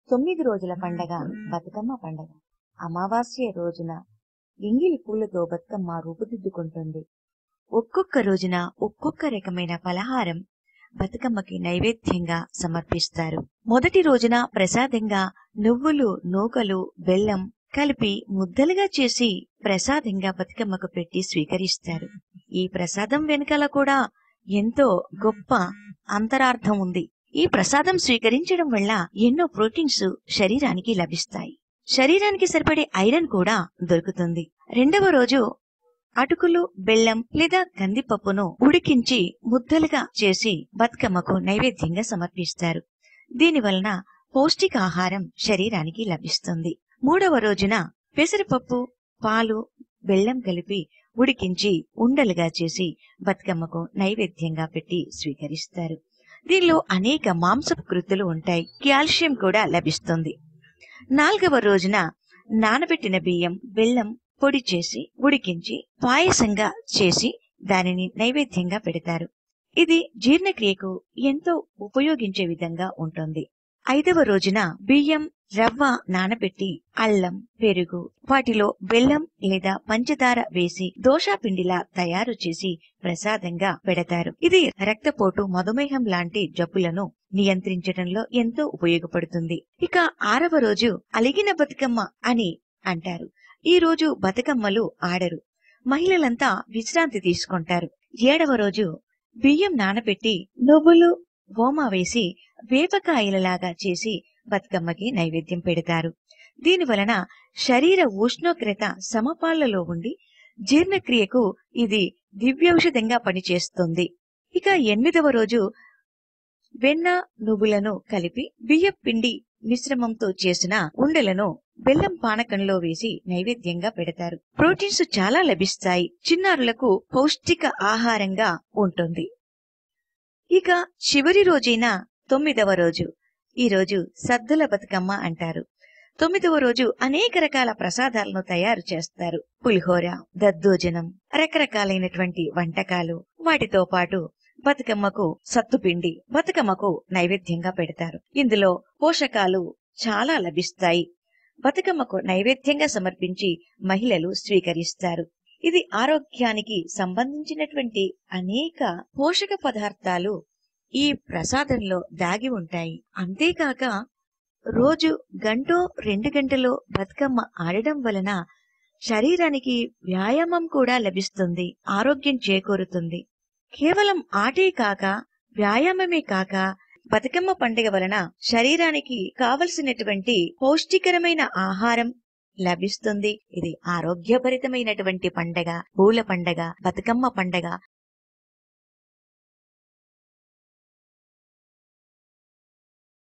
తొమ్మిది రోజుల పండగ బతుకమ్మ పండగ అమావాస్య రోజున ఎంగిలి పూలతో బతుకమ్మ రూపుదిద్దుకుంటుంది ఒక్కొక్క రోజున ఒక్కొక్క రకమైన పలహారం బతుకమ్మకి నైవేద్యంగా సమర్పిస్తారు మొదటి రోజున ప్రసాదంగా నువ్వులు నూకలు బెల్లం కలిపి ముద్దలుగా చేసి ప్రసాదంగా బతుకమ్మకు పెట్టి స్వీకరిస్తారు ఈ ప్రసాదం వెనుకల కూడా ఎంతో గొప్ప అంతరార్థం ఉంది ఈ ప్రసాదం స్వీకరించడం వల్ల ఎన్నో ప్రోటీన్స్ శరీరానికి లభిస్తాయి శరీరానికి సరిపడే ఐరన్ కూడా దొరుకుతుంది రెండవ రోజు అటుకులు బెల్లం లేదా కందిపప్పును ఉడికించి ముద్దలుగా చేసి బతుకమ్మకు నైవేద్యంగా సమర్పిస్తారు దీని వలన పౌష్టికాహారం శరీరానికి లభిస్తుంది మూడవ రోజున పెసరపప్పు పాలు బెల్లం కలిపి ఉడికించి ఉండలుగా చేసి బతుకమ్మకు నైవేద్యంగా పెట్టి స్వీకరిస్తారు దీనిలో అనేక మాంసపు కృతులు ఉంటాయి కాల్షియం కూడా లభిస్తుంది నాలుగవ రోజున నానబెట్టిన బియ్యం బెల్లం పొడి చేసి ఉడికించి పాయసంగా చేసి దానిని నైవేద్యంగా పెడతారు ఇది జీర్ణక్రియకు ఎంతో ఉపయోగించే విధంగా ఉంటుంది ఐదవ రోజున బియ్యం రవ్వ నానబెట్టి అల్లం పెరుగు వాటిలో బెల్లం లేదా పంచదార వేసి దోషాపిండిలా తయారు చేసి ప్రసాదంగా పెడతారు ఇది రక్తపోటు మధుమేహం లాంటి జబ్బులను నియంత్రించడంలో ఎంతో ఉపయోగపడుతుంది ఇక ఆరవ రోజు అలిగిన బతుకమ్మ అని అంటారు ఈ రోజు బతుకమ్మలు ఆడరు మహిళలంతా విశ్రాంతి తీసుకుంటారు ఏడవ రోజు బియ్యం నానబెట్టి నువ్వులు ఓమా వేసి వేపకాయలలాగా చేసి బతుకమ్మకి నైవేద్యం పెడతారు దీని వలన శరీర ఉష్ణోగ్రత సమపాళ్లలో ఉండి జీర్ణక్రియకు ఇది దివ్యౌషధంగా పనిచేస్తుంది ఇక ఎనిమిదవ రోజు వెన్న నువ్వులను కలిపి బియ్యం పిండి మిశ్రమంతో చేసిన ఉండలను బెల్లం పానకంలో వేసి నైవేద్యంగా పెడతారు ప్రోటీన్స్ చాలా లభిస్తాయి చిన్నారులకు పౌష్టిక ఆహారంగా ఉంటుంది ఇక చివరి రోజైన తొమ్మిదవ రోజు ఈ రోజు సద్దుల బతుకమ్మ అంటారు తొమ్మిదవ రోజు అనేక రకాల ప్రసాదాలను తయారు చేస్తారు పులిహోర దద్దోజనం రకరకాలైనటువంటి వంటకాలు వాటితో పాటు బతుకమ్మకు సత్తుపిండి బతుకమ్మకు నైవేద్యంగా పెడతారు ఇందులో పోషకాలు చాలా లభిస్తాయి బతుకమ్మకు నైవేద్యంగా సమర్పించి మహిళలు స్వీకరిస్తారు ఇది ఆరోగ్యానికి సంబంధించినటువంటి అనేక పోషక పదార్థాలు ఈ ప్రసాదంలో దాగి ఉంటాయి అంతేకాక రోజు గంటో రెండు గంటలో బతుకమ్మ ఆడడం వలన శరీరానికి వ్యాయామం కూడా లభిస్తుంది ఆరోగ్యం చేకూరుతుంది కేవలం ఆటే కాక వ్యాయామమే కాక బతుకమ్మ పండుగ వలన శరీరానికి కావలసినటువంటి పౌష్టికరమైన ఆహారం లభిస్తుంది ఇది ఆరోగ్యభరితమైనటువంటి పండగ పూల పండగ బతుకమ్మ పండగ